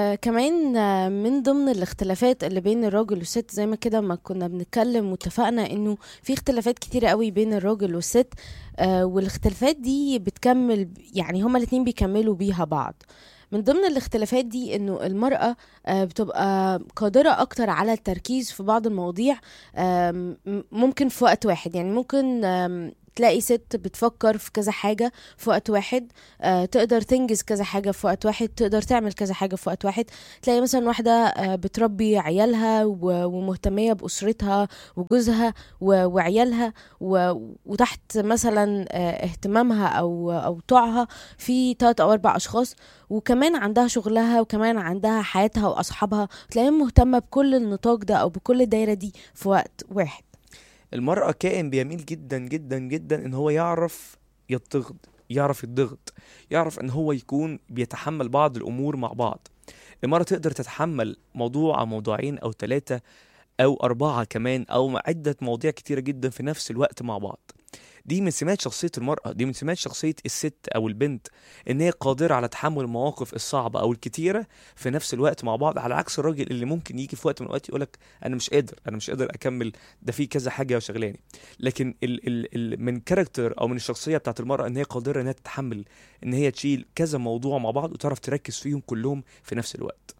وكمان آه، من ضمن الاختلافات اللي بين الراجل والست زي ما كده ما كنا بنتكلم واتفقنا انه في اختلافات كتيرة قوي بين الراجل والست آه، والاختلافات دي بتكمل يعني هما الاتنين بيكملوا بيها بعض من ضمن الاختلافات دي انه المرأة آه، بتبقى قادرة اكتر على التركيز في بعض المواضيع آم، م- ممكن في وقت واحد يعني ممكن آم، تلاقي ست بتفكر في كذا حاجة في وقت واحد آه، تقدر تنجز كذا حاجة في وقت واحد تقدر تعمل كذا حاجة في وقت واحد تلاقي مثلا واحدة آه، بتربي عيالها و- ومهتمية بأسرتها وجوزها و- وعيالها و- وتحت مثلا آه، اهتمامها أو أو طوعها في تلات أو أربع أشخاص وكمان عندها شغلها وكمان عندها حياتها وأصحابها تلاقيها مهتمة بكل النطاق ده أو بكل الدايرة دي في وقت واحد المرأة كائن بيميل جدا جدا جدا ان هو يعرف يضغط يعرف يضغط يعرف ان هو يكون بيتحمل بعض الامور مع بعض المرأة تقدر تتحمل موضوع او موضوعين او ثلاثة او اربعة كمان او عدة مواضيع كتيرة جدا في نفس الوقت مع بعض دي من سمات شخصية المرأة دي من سمات شخصية الست أو البنت إن هي قادرة على تحمل المواقف الصعبة أو الكتيرة في نفس الوقت مع بعض على عكس الراجل اللي ممكن يجي في وقت من الأوقات يقولك أنا مش قادر أنا مش قادر أكمل ده في كذا حاجة شغلاني لكن ال ال ال من كاركتر أو من الشخصية بتاعت المرأة إن هي قادرة إنها تتحمل إن هي تشيل كذا موضوع مع بعض وتعرف تركز فيهم كلهم في نفس الوقت